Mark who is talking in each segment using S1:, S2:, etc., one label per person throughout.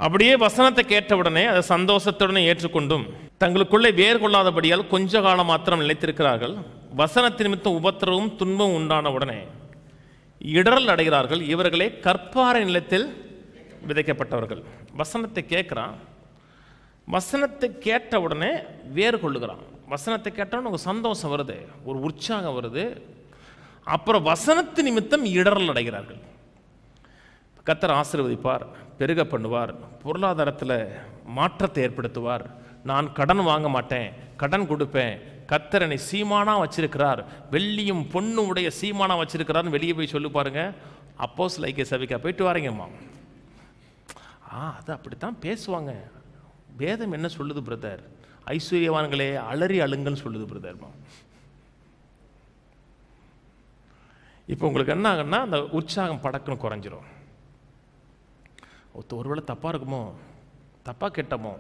S1: அப்படியே வசனத்தை கேட்டவுடனே அதை சந்தோஷத்துடனே ஏற்றுக்கொண்டும் தங்களுக்குள்ளே வேர் கொள்ளாதபடியால் கொஞ்ச காலம் மாத்திரம் நிலைத்திருக்கிறார்கள் வசனத்தின் நிமித்தம் உபத்திரவும் துன்பம் உண்டான உடனே இடரல் அடைகிறார்கள் இவர்களே கற்பாறை நிலத்தில் விதைக்கப்பட்டவர்கள் வசனத்தை கேட்குறான் வசனத்தை கேட்ட உடனே வேர் கொள்ளுகிறான் வசனத்தை கேட்டவுடனே ஒரு சந்தோஷம் வருது ஒரு உற்சாகம் வருது அப்புறம் வசனத்து நிமித்தம் இடரல் அடைகிறார்கள் கத்தர் ஆசீர்வதிப்பார் பெருக பண்ணுவார் பொருளாதாரத்தில் மாற்றத்தை ஏற்படுத்துவார் நான் கடன் வாங்க மாட்டேன் கடன் கொடுப்பேன் கத்தர் என்னை சீமானா வச்சிருக்கிறார் வெள்ளியும் பொண்ணும் உடைய சீமானா வச்சிருக்கிறார்னு வெளியே போய் சொல்லி பாருங்க அப்போஸ் லைக்கே சவிக்கா போயிட்டு வரீங்கம்மா ஆ அது அப்படித்தான் பேசுவாங்க வேதம் என்ன சொல்லுது பிரதர் ஐஸ்வர்யவான்களே அலறி அழுங்கன்னு சொல்லுது பிரதர்மா இப்போ உங்களுக்கு என்ன ஆகுன்னா அந்த உற்சாகம் படக்குன்னு குறைஞ்சிரும் ஒருத்த ஒருவேளை தப்பாக இருக்குமோ தப்பாக கேட்டமோ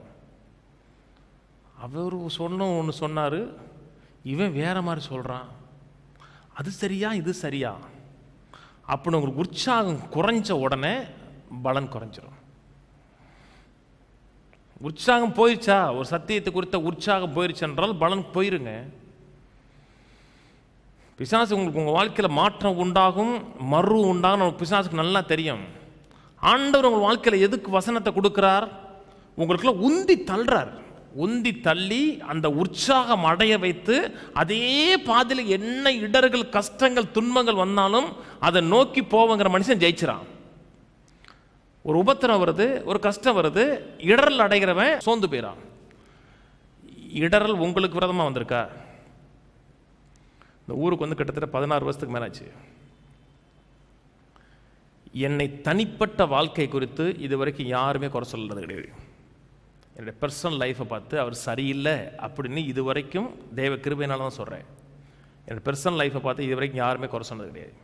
S1: அவர் சொன்ன ஒன்று சொன்னார் இவன் வேற மாதிரி சொல்கிறான் அது சரியா இது சரியா அப்படின்னு உங்களுக்கு உற்சாகம் குறைஞ்ச உடனே பலன் குறைஞ்சிரும் உற்சாகம் போயிடுச்சா ஒரு சத்தியத்தை குறித்த உற்சாகம் போயிருச்சு என்றால் பலன் போயிருங்க பிசாசு உங்களுக்கு உங்கள் வாழ்க்கையில் மாற்றம் உண்டாகும் மறு உண்டாகும் பிசாசுக்கு நல்லா தெரியும் ஆண்டவர் உங்கள் வாழ்க்கையில் எதுக்கு வசனத்தை கொடுக்கிறார் உங்களுக்குள்ள உந்தி தள்ளுறார் உந்தி தள்ளி அந்த உற்சாகம் அடைய வைத்து அதே பாதையில் என்ன இடர்கள் கஷ்டங்கள் துன்பங்கள் வந்தாலும் அதை நோக்கி போவங்கிற மனுஷன் ஜெயிச்சிரான் ஒரு உபத்திரம் வருது ஒரு கஷ்டம் வருது இடரல் அடைகிறவன் சோர்ந்து போயிடான் இடரல் உங்களுக்கு விரதமாக வந்திருக்கா இந்த ஊருக்கு வந்து கிட்டத்தட்ட பதினாறு வருஷத்துக்கு மேலாச்சு என்னை தனிப்பட்ட வாழ்க்கை குறித்து இது வரைக்கும் யாருமே குறை சொல்றது கிடையாது என்னுடைய பர்சனல் லைஃப்பை பார்த்து அவர் சரியில்லை அப்படின்னு இது வரைக்கும் தேவ கிருபையினால தான் சொல்கிறேன் என்னோடய பர்சனல் லைஃப்பை பார்த்து இது வரைக்கும் யாருமே குறை சொன்னது கிடையாது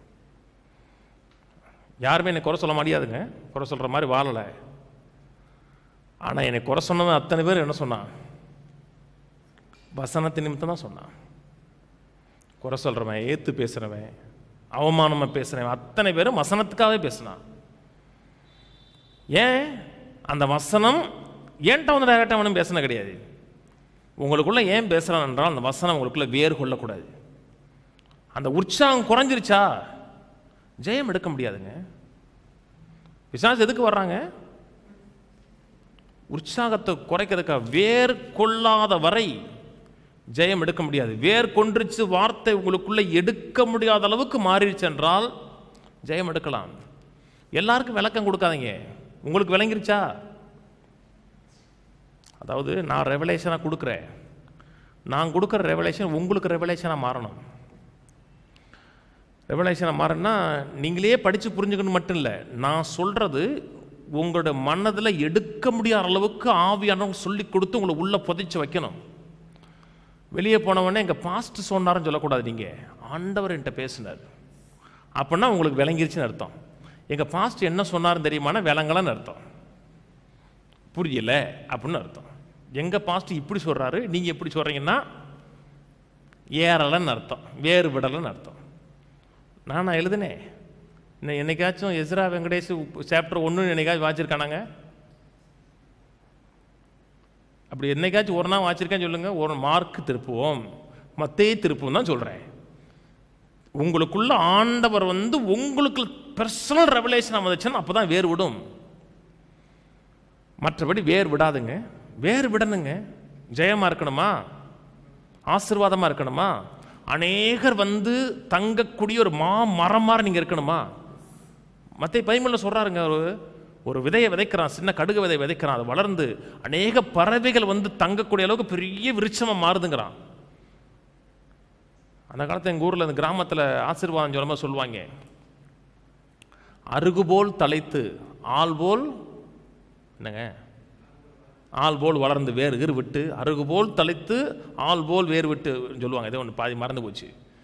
S1: யாருமே என்னை குறை சொல்ல முடியாதுங்க குறை சொல்கிற மாதிரி வாழலை ஆனால் என்னை குறை சொன்னவன் அத்தனை பேர் என்ன சொன்னான் வசனத்தின் நிமித்தம் தான் சொன்னான் குறை சொல்கிறவன் ஏற்று பேசுகிறவன் அவமானமாக பேசுகிறவன் அத்தனை பேரும் வசனத்துக்காகவே பேசினான் ஏன் அந்த வசனம் ஏன்ட்ட வந்து டைரக்டாக அவனும் பேசின கிடையாது உங்களுக்குள்ள ஏன் பேசுகிறான் என்றால் அந்த வசனம் உங்களுக்குள்ள வேர் கொள்ளக்கூடாது அந்த உற்சாகம் குறைஞ்சிருச்சா ஜெயம் எடுக்க முடியாதுங்க பிசாசு எதுக்கு வர்றாங்க உற்சாகத்தை குறைக்கிறதுக்காக வேர் கொள்ளாத வரை ஜெயம் எடுக்க முடியாது வேர் கொன்றுச்சு வார்த்தை உங்களுக்குள்ள எடுக்க முடியாத அளவுக்கு மாறிடுச்சு என்றால் ஜெயம் எடுக்கலாம் எல்லாருக்கும் விளக்கம் கொடுக்காதீங்க உங்களுக்கு விளங்கிருச்சா அதாவது நான் ரெவலேஷனாக கொடுக்குறேன் நான் கொடுக்குற ரெவலேஷன் உங்களுக்கு ரெவலேஷனாக மாறணும் ரெவலேஷனாக மாறணும்னா நீங்களே படித்து புரிஞ்சுக்கணும் மட்டும் இல்லை நான் சொல்கிறது உங்களோட மனதில் எடுக்க முடியாத அளவுக்கு ஆவியானவங்க சொல்லி கொடுத்து உங்களை உள்ளே புதைச்சி வைக்கணும் வெளியே போனவொடனே எங்கள் பாஸ்ட் சொன்னாருன்னு சொல்லக்கூடாது நீங்கள் ஆண்டவர் என்கிட்ட பேசினார் அப்படின்னா உங்களுக்கு விளங்கிருச்சுன்னு அர்த்தம் எங்கள் பாஸ்ட் என்ன சொன்னாருன்னு தெரியுமானா விளங்கலன்னு அர்த்தம் புரியல அப்படின்னு அர்த்தம் எங்கள் பாஸ்ட் இப்படி சொல்கிறாரு நீங்கள் எப்படி சொல்கிறீங்கன்னா ஏறலைன்னு அர்த்தம் வேறு விடலைன்னு அர்த்தம் நான் நான் எழுதுனேன் இன்னும் என்னைக்காச்சும் எஸ்ரா வெங்கடேஷ் சாப்டர் ஒன்று என்னைக்காச்சும் வாச்சிருக்கானாங்க அப்படி என்னைக்காச்சும் ஒரு நாள் வாச்சிருக்கேன்னு சொல்லுங்க ஒரு மார்க் திருப்புவோம் மத்தே திருப்புவோம் தான் சொல்கிறேன் உங்களுக்குள்ள ஆண்டவர் வந்து உங்களுக்கு பர்சனல் ரெவலேஷன் வந்துச்சுன்னா அப்போ தான் வேர் விடும் மற்றபடி வேர் விடாதுங்க வேர் விடணுங்க ஜெயமாக இருக்கணுமா ஆசீர்வாதமாக இருக்கணுமா அநேகர் வந்து தங்கக்கூடிய ஒரு மா மரம் மாதிரி நீங்கள் இருக்கணுமா மற்ற பைமலில் சொல்கிறாருங்க ஒரு ஒரு விதையை விதைக்கிறான் சின்ன கடுகு விதை விதைக்கிறான் அது வளர்ந்து அநேக பறவைகள் வந்து தங்கக்கூடிய அளவுக்கு பெரிய விருட்சமாக மாறுதுங்கிறான் அந்த காலத்தில் எங்கள் ஊரில் அந்த கிராமத்தில் ஆசீர்வாதம் சொல்லுமா சொல்லுவாங்க அருகுபோல் தலைத்து ஆள் போல் என்னங்க ஆள் போல் வளர்ந்து வேறு கீறு விட்டு அருகு போல் தலைத்து ஆள் போல் வேர் விட்டு சொல்லுவாங்க ஏதோ ஒன்று பாதி மறந்து போச்சு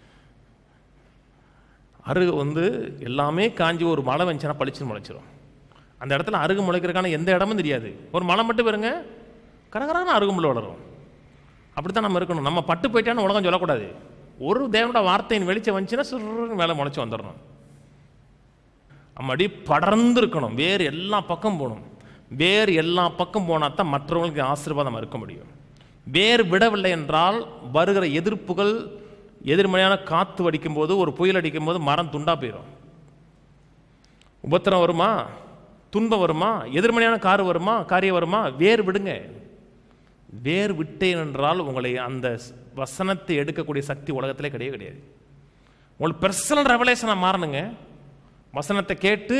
S1: அருகு வந்து எல்லாமே காஞ்சி ஒரு மழை வந்துச்சுன்னா பளிச்சுன்னு முளைச்சிரும் அந்த இடத்துல அருகு முளைக்கிறதுக்கான எந்த இடமும் தெரியாது ஒரு மழை மட்டும் பாருங்க கரகரான அருகுமுள்ள வளரும் அப்படி தான் நம்ம இருக்கணும் நம்ம பட்டு போயிட்டான்னு உலகம் சொல்லக்கூடாது ஒரு தேவனோட வார்த்தையின் வெளிச்சம் வந்துச்சுன்னா சுருன்னு மேலே முளைச்சி வந்துடணும் நம்ம அப்படியே படர்ந்து இருக்கணும் வேறு எல்லா பக்கம் போகணும் வேர் எல்லா பக்கம் போனால் தான் மற்றவங்களுக்கு ஆசீர்வாதம் இருக்க முடியும் வேர் விடவில்லை என்றால் வருகிற எதிர்ப்புகள் எதிர்மறையான காற்று அடிக்கும்போது ஒரு புயல் அடிக்கும்போது மரம் துண்டா போயிடும் உபத்திரம் வருமா துன்பம் வருமா எதிர்மறையான கார் வருமா காரியம் வருமா வேர் விடுங்க வேர் விட்டேன் என்றால் உங்களை அந்த வசனத்தை எடுக்கக்கூடிய சக்தி உலகத்திலே கிடையவே கிடையாது உங்களுக்கு பர்சனல் ரெவலேஷனாக மாறணுங்க வசனத்தை கேட்டு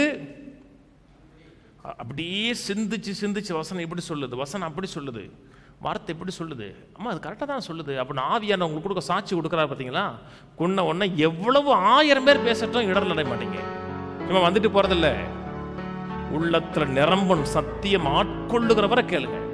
S1: அ- அப்படியே சிந்திச்சு சிந்திச்சு வசனம் இப்படி சொல்லுது வசனம் அப்படி சொல்லுது வார்த்தை எப்படி சொல்லுது அம்மா அது கரெக்டாக தான் சொல்லுது அப்படின்னு ஆவியான உங்களுக்கு கொடுக்க சாட்சி கொடுக்குறாரு பார்த்தீங்களா கொன்ன உடனே எவ்வளவு ஆயிரம் பேர் பேசட்டும் இடர்ல அடைய மாட்டீங்க சும்மா வந்துட்டு போறதில்ல உள்ளத்துல நிரம்பும் சத்தியம் ஆட்கொள்ளுகிறவரை கேளுங்க